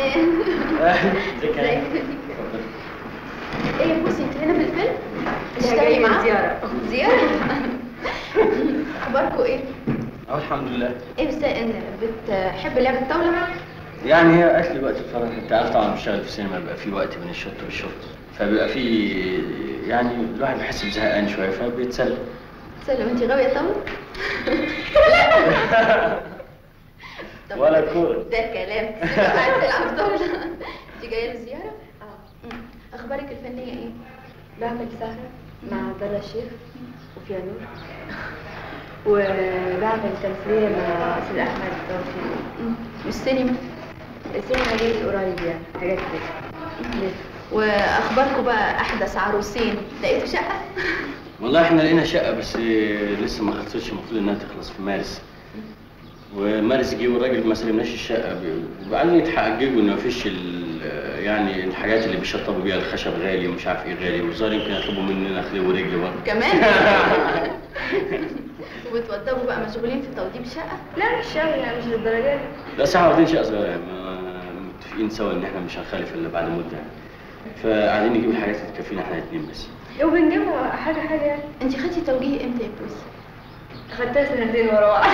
ازيك يا ازيك؟ ايه يا بوسي انت هنا في الفيلم؟ بتشتغلي جاية معاه؟ زيارة. زيارة؟ اخباركم ايه؟ اه الحمد لله ايه بس إن بتحب لعبة الطاولة؟ يعني هي اكل وقت الفراغ انت عارف طبعا بشتغل في السينما بيبقى في وقت بين الشوط والشوط فبيبقى في يعني الواحد بيحس بزهقان شويه فبيتسلى تسلم انت غاوية طاولة؟ طب ولا كورة. ده كلام قاعد تلعب طاولة انت جاية للزيارة؟ اه مم. اخبارك الفنية ايه؟ بعمل سهرة مع بلا شيخ وفيها نور وبعمل تمثيلية مع أستاذ أحمد توفيق مم. والسينما؟ السينما جاي قريب يعني حاجات كده واخباركم بقى احدث عروسين لقيتوا شقة؟ والله احنا لقينا شقه بس لسه ما خلصتش المفروض انها تخلص في مارس ومارس جه والراجل ما سلمناش الشقه ب- وبعدين يتحججوا ان مفيش ال- يعني الحاجات اللي بيشطبوا بيها الخشب غالي ومش عارف ايه غالي والظاهر يمكن يطلبوا مننا خليه ورجل برضه كمان وبتوضبوا بقى مشغولين في توضيب شقة؟ لا مش قوي يعني مش للدرجة دي بس احنا واخدين شقه صغيره يعني ما- متفقين سوا ان احنا مش هنخالف الا بعد مده يعني فقاعدين نجيب الحاجات اللي تكفينا احنا الاثنين بس وبنجيبها حاجة حاجة يعني انت خدتي توجيه امتى يا بوسي؟ خدتها سنتين ورا بعض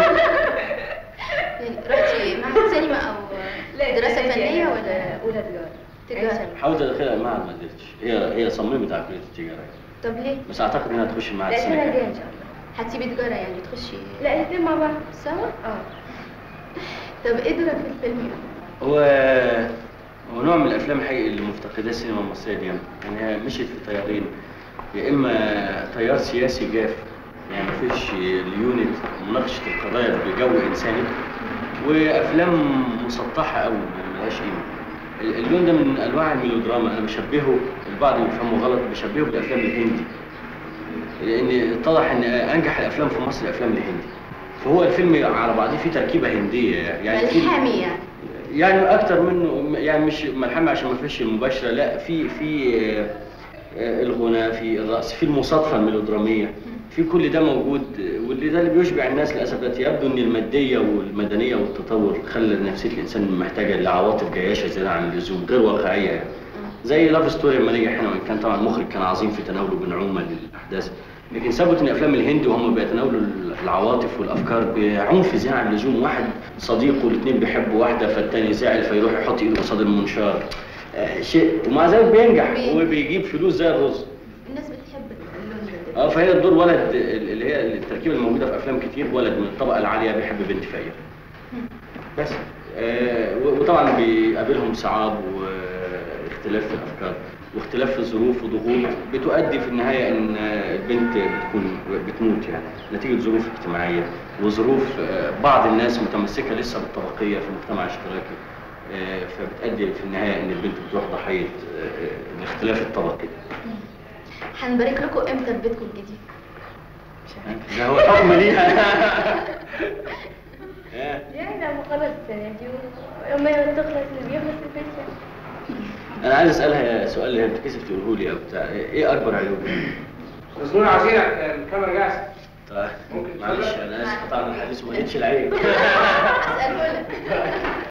يعني رحتي معهد سينما او دراسة فنية ولا أولى تجارة تجارة. حاولت ادخلها المعهد ما قدرتش هي هي صممت على كليه التجاره طب ليه؟ بس اعتقد انها تخش المعهد لا السنه السنة الجاية الجايه إن شاء الله هتسيبي هتسيبي تجارة يعني تخشي لا الاثنين مع بعض سوا؟ اه طب ايه دورك في الفيلم؟ هو هو نوع من الافلام الحقيقي اللي مفتقداه السينما المصريه دي يعني هي مشيت في تيارين يا اما تيار سياسي جاف يعني مفيش اليونت مناقشه القضايا بجو انساني وافلام مسطحه قوي ملهاش قيمه ال- اللون ده من انواع الميلودراما انا بشبهه البعض بيفهمه غلط بشبهه بالافلام الهندي لان اتضح ان انجح الافلام في مصر الافلام الهندي فهو الفيلم على بعضه فيه تركيبه هنديه يعني في- ملحمي يعني يعني اكتر منه يعني مش ملحمه عشان ما فيش المباشره لا في في آه، آه، الغنى في الرقص في المصادفه الميلودراميه في كل ده موجود آه، واللي ده اللي بيشبع الناس للاسف دلوقتي يبدو ان الماديه والمدنيه والتطور خلى نفسيه الانسان محتاجه لعواطف جياشه زياده عن اللزوم غير واقعيه يعني زي لاف ستوري لما نجح هنا وان كان طبعا المخرج كان عظيم في تناوله بنعومه للاحداث لكن ثبت ان افلام الهند وهم بيتناولوا العواطف والافكار بعنف زياده عن اللزوم واحد صديقه الاثنين بيحبوا واحده فالتاني زعل فيروح يحط ايده قصاد المنشار آه شيء ومع ذلك بينجح بينجح. وبيجيب فلوس زي الرز الناس بتحب اللون ده اه فهي الدور ولد اللي هي التركيبه الموجوده في افلام كتير ولد من الطبقه العاليه بيحب بنت فقيره بس آه و- وطبعا بيقابلهم صعاب واختلاف في الافكار واختلاف في الظروف وضغوط بتؤدي في النهايه ان آه، البنت بتكون بتموت يعني نتيجه ظروف اجتماعيه وظروف آه، بعض الناس متمسكه لسه بالطبقيه في المجتمع الاشتراكي آه، فبتؤدي في النهايه ان البنت بتروح ضحيه آه، الاختلاف الطبقي هنبارك لكم امتى في بيتكم الجديد ده هو حكم ليها آه. يعني لما خلص السنة دي ولما تخلص اللي بيخلص البيت يعني انا عايز اسالها سؤال اللي هي بتكسف تقوله لي او بتاع ايه اكبر عيوبها؟ مسنون عايزين الكاميرا جاهزه طيب ممكن معلش تتفضل؟ انا اسف قطعنا الحديث وما لقيتش العيب اساله لك